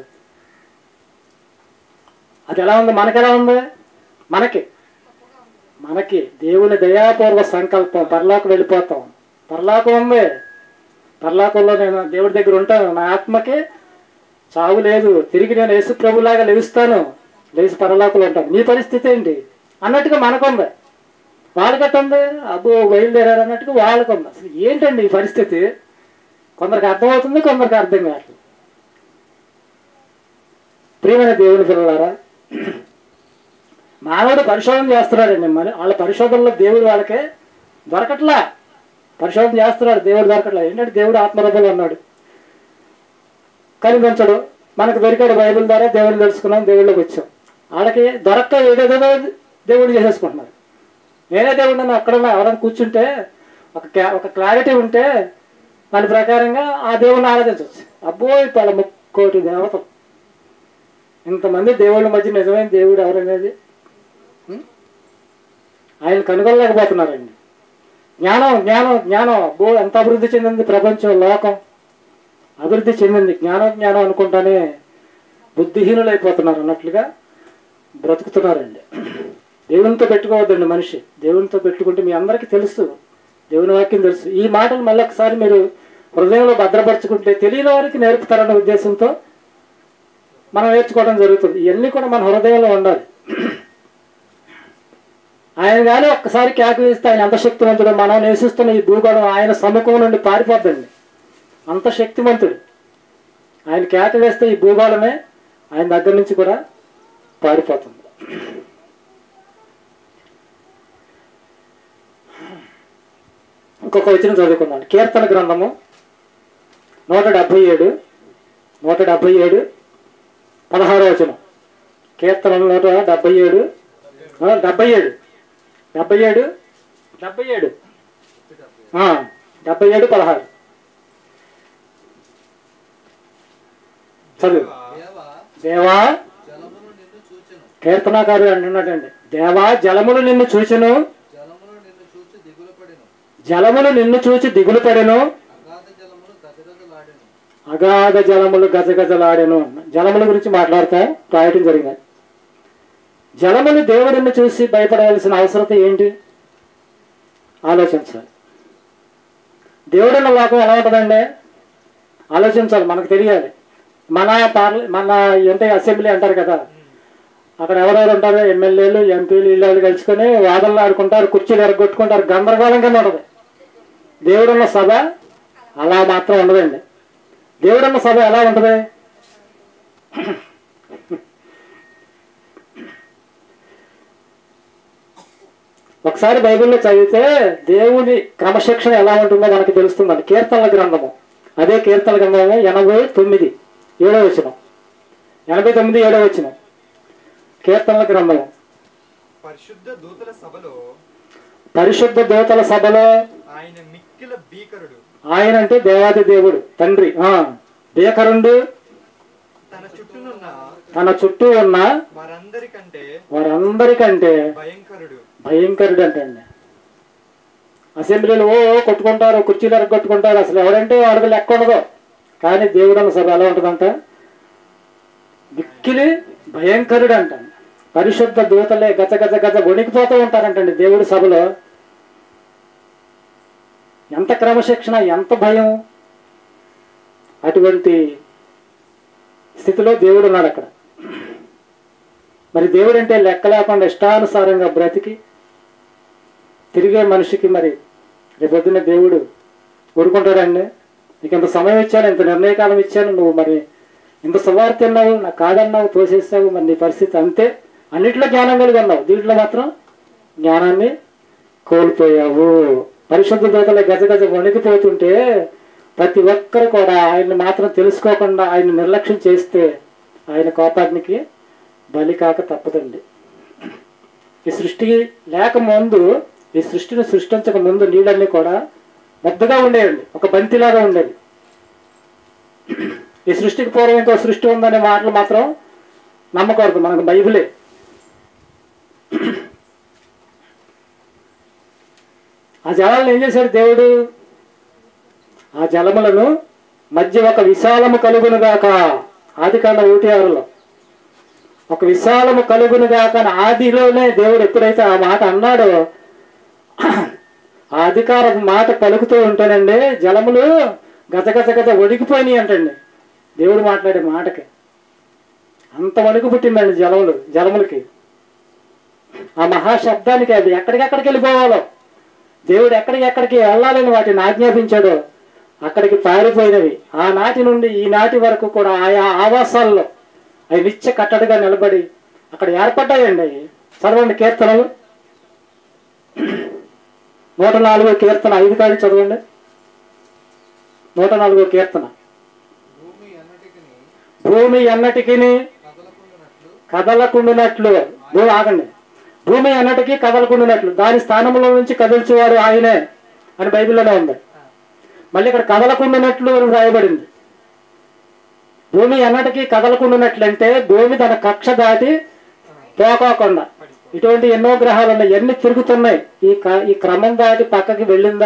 అది ఎలా ఉంది మనకి ఎలా ఉంది మనకి మనకి దేవుని దయాపూర్వ సంకల్పం పరలోకి వెళ్ళిపోతాం పరలోకం ఉంది పరలోకంలో నేను దేవుడి దగ్గర ఉంటాను నా ఆత్మకి చావు లేదు తిరిగి నేను యేసు ప్రభులాగా లేస్తాను లేచి పరలోకంలో ఉంటాను నీ పరిస్థితి ఏంటి అన్నట్టుగా మనకుంది వాళ్ళకట్ట ఉంది అబ్బో బయలుదేరారు అన్నట్టుగా వాళ్ళకు ఉంది అసలు ఏంటండి ఈ పరిస్థితి కొందరికి అర్థమవుతుంది కొందరికి అర్థం కాదు ప్రియమైన దేవుని పిల్లలారా మానవుడు పరిశోధన చేస్తున్నాడండి మరి వాళ్ళ పరిశోధనలో దేవుడు వాళ్ళకే దొరకట్లా పరిశోధన చేస్తున్నాడు దేవుడు దొరకట్లా ఏంటంటే దేవుడు ఆత్మరూపంలో ఉన్నాడు కనిపించడు మనకు దొరికాడు బైబిల్ ద్వారా దేవుడిని తెలుసుకున్నాం దేవుళ్ళకి వచ్చాం వాళ్ళకి దొరక్క ఏదేదో దేవుడు చేసేసుకుంటున్నారు నేనే దేవుడిని అక్కడున్నా ఎవరైనా కూర్చుంటే ఒక క్లా- ఒక క్లారిటీ ఉంటే దాని ప్రకారంగా ఆ దేవుడిని ఆరాధించవచ్చు అబ్బో ఇప్పుడు ముక్కోటి దేవతలు ఇంతమంది దేవుళ్ళ మధ్య నిజమైన దేవుడు ఎవరనేది ఉం? ఆయన కనుగొనలేకపోతున్నారండి జ్ఞానం జ్ఞానం జ్ఞానం అబ్బో ఎంత అభివృద్ధి చెందింది ప్రపంచం లోకం అభివృద్ధి చెందింది జ్ఞానం జ్ఞానం అనుకుంటానే బుద్ధిహీనులైపోతున్నారు అన్నట్లుగా బ్రతుకుతున్నారండి దేవునితో పెట్టుకోవద్దండి మనిషి దేవునితో పెట్టుకుంటే మీ అందరికీ తెలుసు దేవుని వాక్యం తెలుసు ఈ మాటలు మళ్ళీ ఒకసారి మీరు హృదయంలో భద్రపరచుకుంటే తెలియని వారికి నేర్పుతారన్న ఉద్దేశంతో మనం నేర్చుకోవడం జరుగుతుంది ఇవన్నీ కూడా మన హృదయంలో ఉండాలి ఆయన కానీ ఒక్కసారి కేక వేస్తే ఆయన ఎంత శక్తివంతుడు మనం నివసిస్తున్న ఈ భూగోళం ఆయన సముఖం నుండి పారిపోద్దండి అంత శక్తివంతుడు ఆయన కేక వేస్తే ఈ భూగోళమే ఆయన దగ్గర నుంచి కూడా పారిపోతుంది ఇంకొక వచనం చదువుకున్నాను కీర్తన గ్రంథము నూట డెబ్భై ఏడు నూట డెబ్భై ఏడు పదహారో వచనం కీర్తన నూట డెబ్భై ఏడు ఆ, డెబ్భై ఏడు డెబ్భై ఏడు డెబ్భై ఏడు ఆ, డెబ్భై ఏడు పదహారు చదువు దేవా దేవా జలమును నిన్ను చూచెను కీర్తనాకారుడు అంటున్నాడండి దేవా జలములు నిన్ను చూచెను జలమును నిన్ను చూచి దిగులు పడెను జలములు నిన్ను చూచి దిగులు పడెను అగాధ జలములు గజగజలాడెను అగాధ జలములు గజగజలాడెను జలముల గురించి మాట్లాడతా రాయటం జరిగింది జలములు దేవుడిని చూసి భయపడవలసిన అవసరత ఏంటి ఆలోచించాలి దేవుడున్న లోకం ఎలా ఉంటుందండి ఆలోచించాలి మనకు తెలియాలి మన పార్ల మన అంటే అసెంబ్లీ అంటారు కదా అక్కడ ఎవరెవరు ఉంటారు ఎమ్మెల్యేలు ఎంపీలు వీళ్ళు కలుసుకొని వాదనలు ఆడుకుంటారు కుర్చీలు ఎరగొట్టుకుంటారు గందరగోళంగా ఉండదు దేవుడున్న సభ అలా మాత్రం ఉండదండి దేవుడున్న సభ ఎలా ఉంటుంది ఒకసారి బైబిల్లో చదివితే దేవుని క్రమశిక్షణ ఎలా ఉంటుందో మనకు తెలుస్తుందండి కీర్తనల గ్రంథము అదే కీర్తన గ్రంథము ఎనభై తొమ్మిది ఏడో వచనం ఎనభై తొమ్మిది ఏడో వచనం కీర్తనల గ్రంథము పరిశుద్ధ దూతల సభలో పరిశుద్ధ దూతల సభలో ఆయన మిక్కిల భీకరుడు ఆయన అంటే దేవాది దేవుడు తండ్రి ఆ భీకరుండు తన చుట్టూనున్న తన చుట్టూ ఉన్న వారందరికంటే వారందరికంటే భయంకరుడు భయంకరుడు అంటండి అసెంబ్లీలో ఓ ఓ కొట్టుకుంటారు కుర్చీలు ఎరగొట్టుకుంటారు అసలు ఎవడంటే వాడికి లెక్క ఉండదు కానీ దేవుడు అన్న సభ ఎలా ఉంటుందంట మిక్కిలి భయంకరుడు అంట పరిశుద్ధ దూతలే గజ గజ గజ వణికిపోతూ ఉంటారంటండి దేవుడి సభలో ఎంత క్రమశిక్షణ ఎంత భయం అటువంటి స్థితిలో దేవుడు ఉన్నాడు అక్కడ మరి దేవుడు అంటే లెక్క లేకుండా ఇష్టానుసారంగా బ్రతికి తిరిగే మనిషికి మరి రేపొద్దున దేవుడు ఊరుకుంటాడండి నీకు ఇంత సమయం ఇచ్చాను ఇంత నిర్ణయకాలం ఇచ్చాను నువ్వు మరి ఇంత సువార్త అన్నావు నాకు కాదన్నావు తోసేసావు మరి నీ పరిస్థితి అంతే అన్నిట్లో జ్ఞానం కలిగి ఉన్నావు దీంట్లో మాత్రం జ్ఞానాన్ని కోల్పోయావు పరిశుద్ధ దూతల గజ గజ వణికిపోతుంటే ప్రతి ఒక్కరు కూడా ఆయన్ని మాత్రం తెలుసుకోకుండా ఆయన నిర్లక్ష్యం చేస్తే ఆయన కోపాగ్నికి బలి కాక తప్పదండి ఈ సృష్టి లేక ముందు ఈ సృష్టిని సృష్టించక ముందు నీళ్ళన్నీ కూడా ముద్దగా ఉండేవండి ఒక బంతిలాగా ఉండేది ఈ సృష్టికి పూర్వం ఇంకో సృష్టి ఉందనే మాటలు మాత్రం నమ్మకూడదు మనకు బైబిలే ఆ జలాలను ఏం చేశాడు దేవుడు ఆ జలములను మధ్య ఒక విశాలము కలుగునుగాక ఆది కాండ ఒకటి ఆరులో ఒక విశాలము కలుగునుగాక అని ఆదిలోనే దేవుడు ఎప్పుడైతే ఆ మాట అన్నాడో ఆ అధికార మాట పలుకుతూ ఉంటేనండి జలములు గజ గజ గజ వణికిపోయినాయి అంటండి దేవుడు మాట్లాడే మాటకి అంత వణుకు పుట్టిందండి జలములు జలములకి ఆ మహాశబ్దానికి అది ఎక్కడికెక్కడికి వెళ్ళిపోవాలో దేవుడు ఎక్కడికి ఎక్కడికి వెళ్ళాలని వాటిని ఆజ్ఞాపించాడో అక్కడికి పారిపోయినవి ఆనాటి నుండి ఈనాటి వరకు కూడా ఆయా ఆవాసాల్లో అవి నిత్య కట్టడిగా నిలబడి అక్కడ ఏర్పడ్డాయండి అవి చదవండి కీర్తనలు నూట నాలుగో కీర్తన ఐదు కాడి చదవండి నూట నాలుగో కీర్తన భూమి అన్నిటికీ భూమి ఎన్నటికి కదలకుండునట్లు కదలకుండునట్లు భూమి ఆగండి భూమి అన్నటికీ కదలకుండునట్లు దాని స్థానంలో నుంచి కదిల్చేవాడు ఆయనే అని బైబిల్లోనే ఉంది మళ్ళీ ఇక్కడ కదలకుండునట్లు అని రాయబడింది భూమి ఎన్నటికీ కదలకుండునట్లు అంటే భూమి తన కక్ష దాటి పోకోకుండా ఇటువంటి ఎన్నో గ్రహాలు ఉన్నాయి ఎన్ని తిరుగుతున్నాయి ఈ క- ఈ క్రమం దాటి పక్కకి వెళ్ళిందా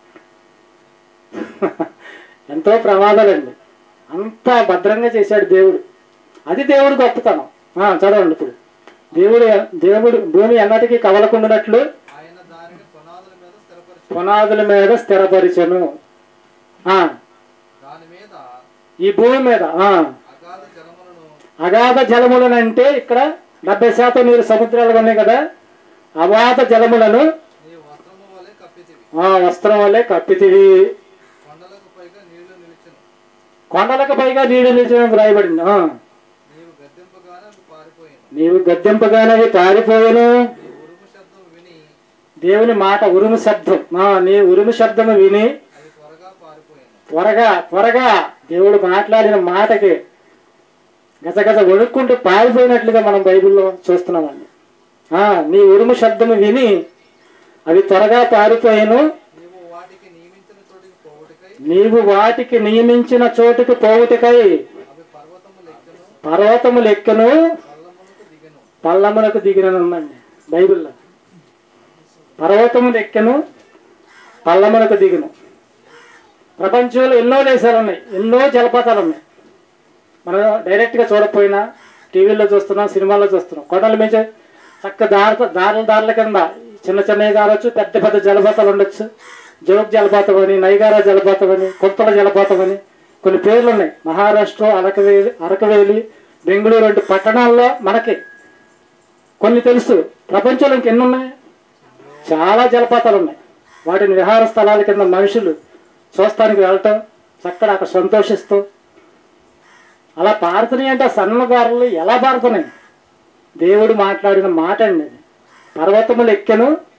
ఎంతో ప్రమాదాలండి అంతా భద్రంగా చేశాడు దేవుడు అది దేవుడు గొప్పతనం ఆ, చదవండి ఇప్పుడు దేవుడు దేవుడు భూమి ఎన్నటికీ కవలకుండునట్లు ఆయన దానిని పునాదుల మీద స్థిరపరిచి పునాదుల మీద స్థిరపరిచను ఆ, దాని మీద ఈ భూమి మీద ఆ, అగాధ జలములను అగాధ జలములను అంటే ఇక్కడ డెబ్బై శాతం నీరు సముద్రాలుగా ఉన్నాయి కదా అగాధ జలములను నీ వస్త్రము వలె కప్పితివి ఆ వస్త్రం వల్లే కప్పితివి కొండలకు పైగా నీళ్లు నిలిచెను కొండలకు పైగా నీడు నిలిచిన రాయబడింది ఆ, నీవు గద్దెంపగానే అవి పారిపోయాను నీవు గద్దెంపగానే పారిపోయాను నీ ఉరుము శబ్దం విని దేవుని మాట ఉరుము శబ్దం ఆ, నీ ఉరుము శబ్దము విని అవి త్వరగా పారిపోయాను త్వరగా త్వరగా దేవుడు మాట్లాడిన మాటకి గజగజ వణుక్కుంటూ పారిపోయినట్లుగా మనం బైబిల్లో చూస్తున్నామండి ఆ, నీ ఉరుము శబ్దము విని అవి త్వరగా పారిపోయాను నీవు వాటికి నియమించిన చోటికి పోవుటకై నీవు వాటికి నియమించిన చోటుకి పోవుటకై అవి పర్వతము లెక్కను పర్వతము లెక్కను పల్లమునకు దిగెను పల్లమునకు దిగిననుందండి బైబిల్లో పర్వతము లెక్కను పల్లమునకు దిగును ప్రపంచంలో ఎన్నో దేశాలు ఉన్నాయి ఎన్నో జలపాతాలు ఉన్నాయి మనం డైరెక్ట్గా చూడకపోయినా టీవీలో చూస్తున్నాం సినిమాల్లో చూస్తున్నాం కొండల మీద చక్క దారి దారుల దారుల కింద చిన్న చిన్నవి కావచ్చు పెద్ద పెద్ద జలపాతాలు ఉండొచ్చు జోగ్ జలపాతం అని నైగారా జలపాతం అని కొత్తల జలపాతం అని కొన్ని పేర్లు ఉన్నాయి మహారాష్ట్ర అరకవేలి అరకవేలి బెంగళూరు వంటి పట్టణాల్లో మనకి కొన్ని తెలుసు ప్రపంచంలో ఇంకెన్ని ఉన్నాయి చాలా జలపాతాలు ఉన్నాయి వాటిని విహార స్థలాల కింద మనుషులు చూస్తానికి వెళ్ళటం చక్కడ అక్కడ సంతోషిస్తూ అలా పారుతున్నాయి అంటే ఆ సన్నదారులు ఎలా పారుతున్నాయి దేవుడు మాట్లాడిన మాట అండి అది పర్వతములు ఎక్కెను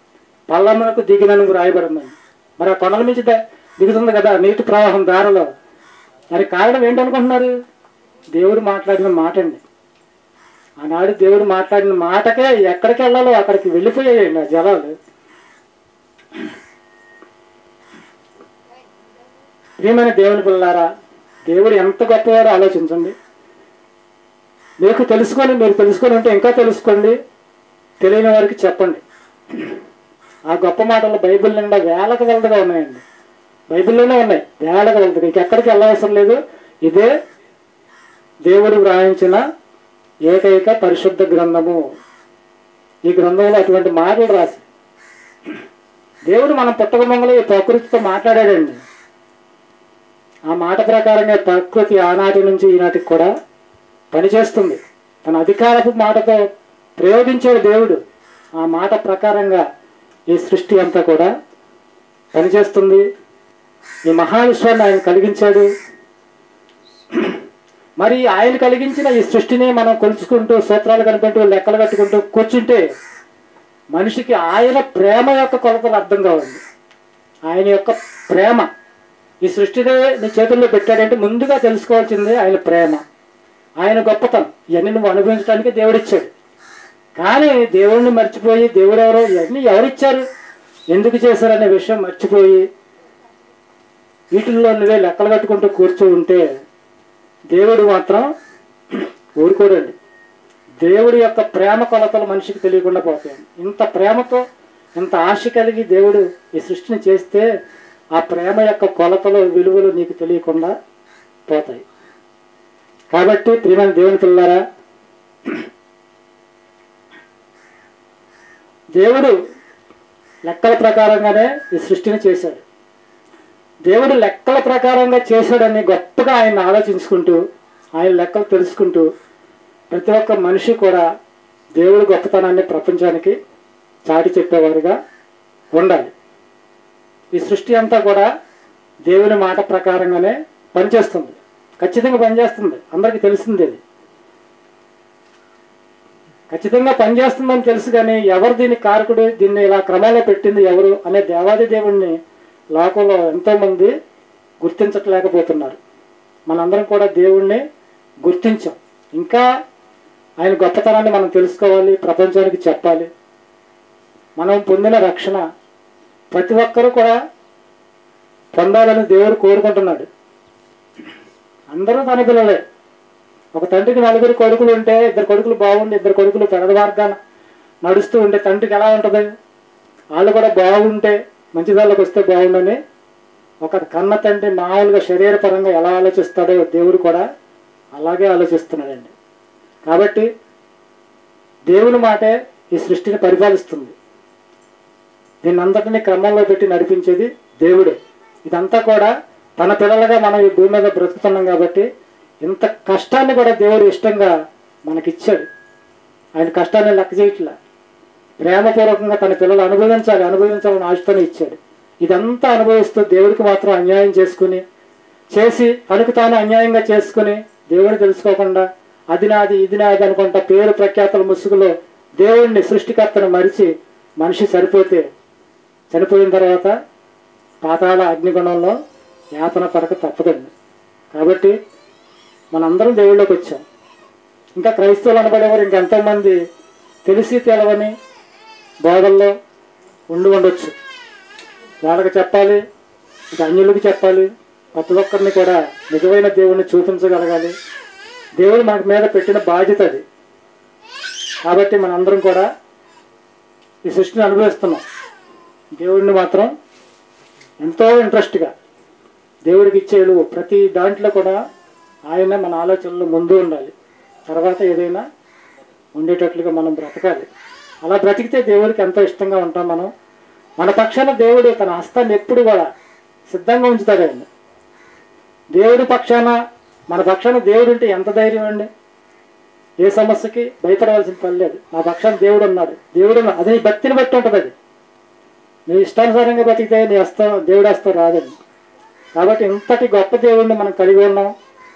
పల్లమునకు దిగినను రాయబడిందని మరి ఆ కొండల నుంచి ద- దిగుతుంది కదా నీటి ప్రవాహం దారిలో మరి కారణం ఏంటనుకుంటున్నారు దేవుడు మాట్లాడిన మాట అండి ఆనాడు దేవుడు మాట్లాడిన మాటకే ఎక్కడికి వెళ్ళాలో అక్కడికి వెళ్ళిపోయాయండి ఆ జలాలు ప్రియమైన దేవుని పిల్లారా దేవుడు ఎంత గొప్పవాడో ఆలోచించండి మీకు తెలుసుకొని మీరు తెలుసుకొని ఉంటే ఇంకా తెలుసుకోండి తెలియని వారికి చెప్పండి ఆ గొప్ప మాటలు బైబిల్ నిండా వేలకు వెళ్తగా ఉన్నాయండి బైబిల్లోనే ఉన్నాయి వేలకు వెళ్తుంది ఇక ఎక్కడికి వెళ్ళవసరం లేదు ఇదే దేవుడు వ్రాయించిన ఏకైక పరిశుద్ధ గ్రంథము ఈ గ్రంథంలో అటువంటి మాటలు రాసి దేవుడు మనం పుట్టకమంగళ ఈ ప్రకృతితో మాట్లాడాడండి ఆ మాట ప్రకారంగా ప్రకృతి ఆనాటి నుంచి ఈనాటికి కూడా పనిచేస్తుంది తన అధికారపు మాటతో ప్రయోగించాడు దేవుడు ఆ మాట ప్రకారంగా ఈ సృష్టి అంతా కూడా పనిచేస్తుంది ఈ మహావిశ్వాన్ని ఆయన కలిగించాడు మరి ఆయన కలిగించిన ఈ సృష్టిని మనం కొలుచుకుంటూ సూత్రాలు కనిపెట్టు లెక్కలు కట్టుకుంటూ కూర్చుంటే మనిషికి ఆయన ప్రేమ యొక్క కొలతలు అర్థం కావాలి ఆయన యొక్క ప్రేమ ఈ సృష్టిని నీ చేతుల్లో పెట్టాడంటే ముందుగా తెలుసుకోవాల్సిందే ఆయన ప్రేమ ఆయన గొప్పతనం ఇవన్నీ నువ్వు అనుభవించడానికి దేవుడిచ్చాడు కానీ దేవుడిని మర్చిపోయి దేవుడు ఎవరో ఇవన్నీ ఎవరిచ్చారు ఎందుకు చేశారనే విషయం మర్చిపోయి వీటిల్లో నువ్వే లెక్కలు కట్టుకుంటూ కూర్చో ఉంటే దేవుడు మాత్రం ఊరుకోడండి దేవుడి యొక్క ప్రేమ కొలతలు మనిషికి తెలియకుండా పోతాయి ఇంత ప్రేమతో ఇంత ఆశ కలిగి దేవుడు ఈ సృష్టిని చేస్తే ఆ ప్రేమ యొక్క కొలతలు విలువలు నీకు తెలియకుండా పోతాయి కాబట్టి ప్రియమైన దేవుని పిల్లారా దేవుడు లెక్కల ప్రకారంగానే ఈ సృష్టిని చేశాడు దేవుడు లెక్కల ప్రకారంగా చేశాడని గొప్పగా ఆయన ఆలోచించుకుంటూ ఆయన లెక్కలు తెలుసుకుంటూ ప్రతి ఒక్క మనిషి కూడా దేవుడి గొప్పతనాన్ని ప్రపంచానికి చాటి చెప్పేవారుగా ఉండాలి ఈ సృష్టి అంతా కూడా దేవుని మాట ప్రకారంగానే పనిచేస్తుంది ఖచ్చితంగా పనిచేస్తుంది అందరికీ తెలిసింది అది ఖచ్చితంగా పనిచేస్తుందని తెలుసు కానీ ఎవరు దీని కారకుడు దీన్ని ఇలా క్రమంలో పెట్టింది ఎవరు అనే దేవాది దేవుణ్ణి లోకంలో ఎంతోమంది గుర్తించట్లేకపోతున్నారు మనందరం కూడా దేవుణ్ణి గుర్తించాం ఇంకా ఆయన గొప్పతనాన్ని మనం తెలుసుకోవాలి ప్రపంచానికి చెప్పాలి మనం పొందిన రక్షణ ప్రతి ఒక్కరూ కూడా పొందాలని దేవుడు కోరుకుంటున్నాడు అందరూ తన పిల్లలే ఒక తండ్రికి నలుగురు కొడుకులు ఉంటే ఇద్దరు కొడుకులు బాగుండి ఇద్దరు కొడుకులు పెద్ద మార్గాన నడుస్తూ ఉంటే తండ్రికి ఎలా ఉంటుంది వాళ్ళు కూడా బాగుంటే మంచి దాళ్ళకి వస్తే బాగుండని ఒక కన్న తండ్రి మామూలుగా శరీరపరంగా ఎలా ఆలోచిస్తాడో దేవుడు కూడా అలాగే ఆలోచిస్తున్నాడండి కాబట్టి దేవుని మాటే ఈ సృష్టిని పరిపాలిస్తుంది దీన్ని అంతటిని క్రమంలో పెట్టి నడిపించేది దేవుడే ఇదంతా కూడా తన పిల్లలుగా మనం ఈ భూమి మీద బ్రతుకుతున్నాం కాబట్టి ఇంత కష్టాన్ని కూడా దేవుడు ఇష్టంగా మనకిచ్చాడు ఆయన కష్టాన్ని లెక్క చేయట్లా ప్రేమపూర్వకంగా తన పిల్లలు అనుభవించాలి అనుభవించాలని ఆశతోనే ఇచ్చాడు ఇదంతా అనుభవిస్తూ దేవుడికి మాత్రం అన్యాయం చేసుకుని చేసి తనకు తాను అన్యాయంగా చేసుకుని దేవుడిని తెలుసుకోకుండా అది నాది ఇది నాది అనుకుంటా పేరు ప్రఖ్యాతల ముసుగులో దేవుడిని సృష్టికర్తను మరిచి మనిషి సరిపోతే చనిపోయిన తర్వాత పాతాళ అగ్నిగుణంలో యాతన పడక తప్పదండి కాబట్టి మనందరం దేవుళ్ళకి వచ్చాం ఇంకా క్రైస్తవులు అనబడేవారు ఇంకెంతోమంది తెలిసి తెలవని బోధల్లో ఉండి ఉండొచ్చు వాళ్ళకి చెప్పాలి ఇక అన్యులకు చెప్పాలి ప్రతి ఒక్కరిని కూడా నిజమైన దేవుణ్ణి చూపించగలగాలి దేవుడు మనకి మీద పెట్టిన బాధ్యత అది కాబట్టి మనందరం కూడా ఈ సృష్టిని అనుభవిస్తున్నాం దేవుడిని మాత్రం ఎంతో ఇంట్రెస్ట్గా దేవుడికి ఇచ్చే విలువ ప్రతి దాంట్లో కూడా ఆయన మన ఆలోచనలు ముందు ఉండాలి తర్వాత ఏదైనా ఉండేటట్లుగా మనం బ్రతకాలి అలా బ్రతికితే దేవుడికి ఎంతో ఇష్టంగా ఉంటాం మనం మన పక్షాన దేవుడు తన హస్తాన్ని ఎప్పుడు కూడా సిద్ధంగా ఉంచుతాడు ఆయన దేవుడి పక్షాన మన పక్షాన దేవుడు ఉంటే ఎంత ధైర్యం అండి ఏ సమస్యకి భయపడవలసిన పని లేదు నా పక్షాన దేవుడు ఉన్నాడు దేవుడు ఉన్నాడు. అది నీ భక్తిని బట్టి ఉంటుంది అది నీ ఇష్టానుసారంగా బతికితే నీ హస్తం దేవుడు హస్తం రాదండి కాబట్టి ఇంతటి గొప్ప దేవుడిని మనం కలిగి ఉన్నాం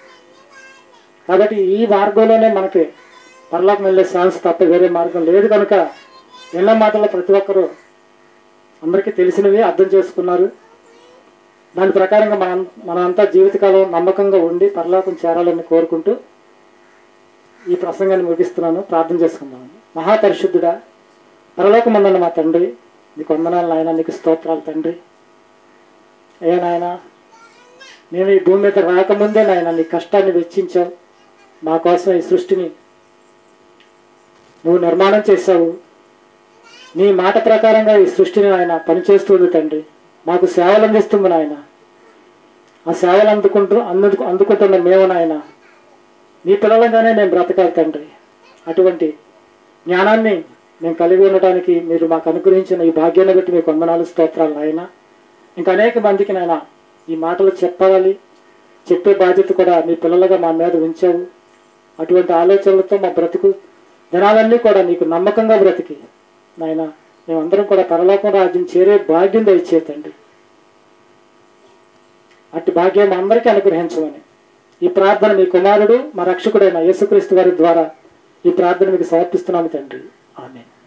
కాబట్టి ఈ మార్గంలోనే మనకి పరలోకం వెళ్ళే ఛాన్స్ తప్ప వేరే మార్గం లేదు కనుక ఎన్న మాటల్లో ప్రతి ఒక్కరూ అందరికీ తెలిసినవి అర్థం చేసుకున్నారు దాని ప్రకారంగా మనం మనంతా జీవితకాలం నమ్మకంగా ఉండి పరలోకం చేరాలని కోరుకుంటూ ఈ ప్రసంగాన్ని ముగిస్తున్నాను ప్రార్థన చేసుకుందాం మహాపరిశుద్ధుడా పరలోకమందన్న మా తండ్రి నీకు వందనాలు నాయన నీకు స్తోత్రాలు తండ్రి ఏ నాయన మేము ఈ భూమి మీద రాకముందే నాయన నీ కష్టాన్ని వెచ్చించావు మా కోసం ఈ సృష్టిని నువ్వు నిర్మాణం చేశావు నీ మాట ప్రకారంగా ఈ సృష్టిని ఆయన పనిచేస్తుంది తండ్రి మాకు సేవలు అందిస్తుంది నాయన ఆ సేవలు అందుకుంటూ అందుకు అందుకుంటున్న మేము నాయన నీ పిల్లలంగానే నేను బ్రతకాలి తండ్రి అటువంటి జ్ఞానాన్ని మేము కలిగి ఉండటానికి మీరు మాకు అనుగ్రహించిన ఈ భాగ్యాన్ని బట్టి మీకు వందనాలు స్తోత్రాలు నాయన ఇంకా అనేక మందికి నాయన ఈ మాటలు చెప్పాలి చెప్పే బాధ్యత కూడా మీ పిల్లలుగా మా మీద ఉంచావు అటువంటి ఆలోచనలతో మా బ్రతుకు దినాలన్నీ కూడా నీకు నమ్మకంగా బ్రతికి నాయన మేమందరం కూడా పరలోకం రాజ్యం చేరే భాగ్యం దయచేతండి అట్టి భాగ్యం అందరికీ అనుగ్రహించమని ఈ ప్రార్థన మీ కుమారుడు మా రక్షకుడైన యేసుక్రీస్తు వారి ద్వారా ఈ ప్రార్థన మీకు సమర్పిస్తున్నాను తండ్రి ఆమె